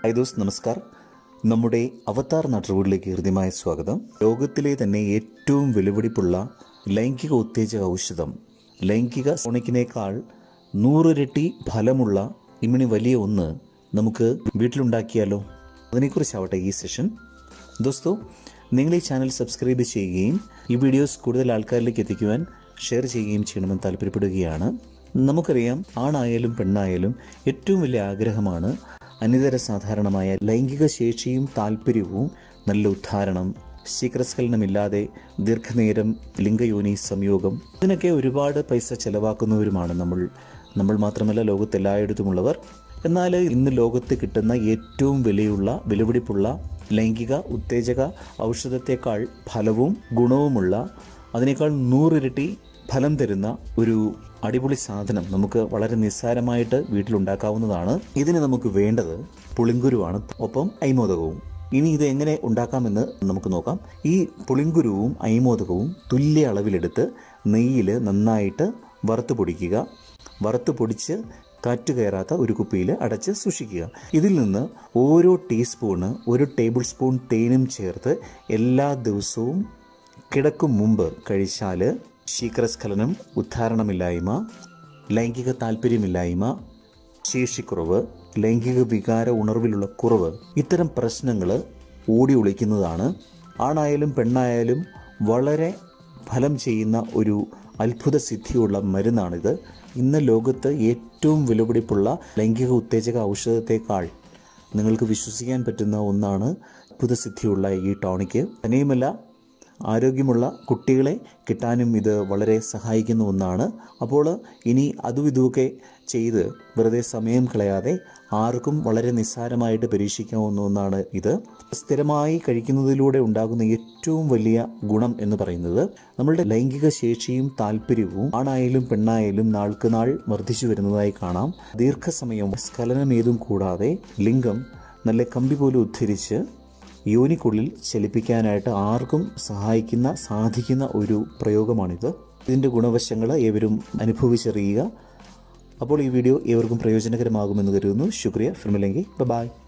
hi those നമസ്കാർ നമ്മുടെ അവതാർ നാട്ടുകളിലേക്ക് ഹൃദ്യമായ സ്വാഗതം ലോകത്തിലെ തന്നെ ഏറ്റവും വിലപിടിപ്പുള്ള ലൈംഗിക ഉത്തേജക ഔഷധം ലൈംഗിക സോണിക്കിനേക്കാൾ നൂറിരട്ടി ഫലമുള്ള ഇമ്മിണി വലിയ ഒന്ന് നമുക്ക് വീട്ടിലുണ്ടാക്കിയാലോ അതിനെക്കുറിച്ചാവട്ടെ ഈ സെഷൻ ദോസ്തോ നിങ്ങൾ ഈ ചാനൽ സബ്സ്ക്രൈബ് ചെയ്യുകയും ഈ വീഡിയോസ് കൂടുതൽ ആൾക്കാരിലേക്ക് എത്തിക്കുവാൻ ഷെയർ ചെയ്യുകയും ചെയ്യണമെന്ന് താല്പര്യപ്പെടുകയാണ് നമുക്കറിയാം ആണായാലും പെണ്ണായാലും ഏറ്റവും വലിയ ആഗ്രഹമാണ് അനിതര സാധാരണമായ ലൈംഗിക ശേഷിയും താല്പര്യവും നല്ല ഉദ്ധാരണം ശീഘ്രസ്ഖലനമില്ലാതെ ദീർഘനേരം ലിംഗയോനി സംയോഗം ഇതിനൊക്കെ ഒരുപാട് പൈസ ചെലവാക്കുന്നവരുമാണ് നമ്മൾ നമ്മൾ മാത്രമല്ല ലോകത്തെല്ലായിടത്തുമുള്ളവർ എന്നാൽ ഇന്ന് ലോകത്ത് കിട്ടുന്ന ഏറ്റവും വിലയുള്ള വിലപിടിപ്പുള്ള ലൈംഗിക ഉത്തേജക ഔഷധത്തെക്കാൾ ഫലവും ഗുണവുമുള്ള അതിനേക്കാൾ നൂറിരട്ടി ഫലം തരുന്ന ഒരു അടിപൊളി സാധനം നമുക്ക് വളരെ നിസ്സാരമായിട്ട് വീട്ടിലുണ്ടാക്കാവുന്നതാണ് ഇതിന് നമുക്ക് വേണ്ടത് പുളിങ്കുരുവാണ് ഒപ്പം ഐമോദകവും ഇനി ഇത് എങ്ങനെ ഉണ്ടാക്കാമെന്ന് നമുക്ക് നോക്കാം ഈ പുളിങ്കുരുവും ഐമോദകവും തുല്യ അളവിലെടുത്ത് നെയ്യിൽ നന്നായിട്ട് വറുത്ത് പൊടിക്കുക വറുത്ത് പൊടിച്ച് കാറ്റ് കയറാത്ത ഒരു കുപ്പിയിൽ അടച്ച് സൂക്ഷിക്കുക ഇതിൽ നിന്ന് ഓരോ ടീസ്പൂണ് ഒരു ടേബിൾ സ്പൂൺ തേനും ചേർത്ത് എല്ലാ ദിവസവും കിടക്കും മുമ്പ് കഴിച്ചാൽ ശീഘ്രസ്ഖലനം ഉദ്ധാരണമില്ലായ്മ ലൈംഗിക താല്പര്യമില്ലായ്മ ശേഷിക്കുറവ് ലൈംഗിക വികാര ഉണർവിലുള്ള കുറവ് ഇത്തരം പ്രശ്നങ്ങൾ ഓടി ഒളിക്കുന്നതാണ് ആണായാലും പെണ്ണായാലും വളരെ ഫലം ചെയ്യുന്ന ഒരു അത്ഭുത സിദ്ധിയുള്ള മരുന്നാണിത് ഇന്ന് ലോകത്ത് ഏറ്റവും വിലപിടിപ്പുള്ള ലൈംഗിക ഉത്തേജക ഔഷധത്തെക്കാൾ നിങ്ങൾക്ക് വിശ്വസിക്കാൻ പറ്റുന്ന ഒന്നാണ് അത്ഭുത സിദ്ധിയുള്ള ഈ ടോണിക്ക് തന്നെയുമല്ല ആരോഗ്യമുള്ള കുട്ടികളെ കിട്ടാനും ഇത് വളരെ സഹായിക്കുന്ന ഒന്നാണ് അപ്പോൾ ഇനി അതും ഇതുമൊക്കെ ചെയ്ത് വെറുതെ സമയം കളയാതെ ആർക്കും വളരെ നിസ്സാരമായിട്ട് പരീക്ഷിക്കാവുന്ന ഒന്നാണ് ഇത് സ്ഥിരമായി കഴിക്കുന്നതിലൂടെ ഉണ്ടാകുന്ന ഏറ്റവും വലിയ ഗുണം എന്ന് പറയുന്നത് നമ്മളുടെ ലൈംഗിക ശേഷിയും താല്പര്യവും ആണായാലും പെണ്ണായാലും നാൾക്ക് നാൾ വർദ്ധിച്ചു വരുന്നതായി കാണാം ദീർഘസമയം സ്ഖലനം ഏതും കൂടാതെ ലിംഗം നല്ല കമ്പി പോലെ ഉദ്ധരിച്ച് യോനിക്കുള്ളിൽ ചലിപ്പിക്കാനായിട്ട് ആർക്കും സഹായിക്കുന്ന സാധിക്കുന്ന ഒരു പ്രയോഗമാണിത് ഇതിൻ്റെ ഗുണവശങ്ങൾ ഏവരും അനുഭവിച്ചറിയുക അപ്പോൾ ഈ വീഡിയോ ഏവർക്കും പ്രയോജനകരമാകുമെന്ന് കരുതുന്നു ശുക്രിയ ഫിർമിലെങ്കിൽ ബൈ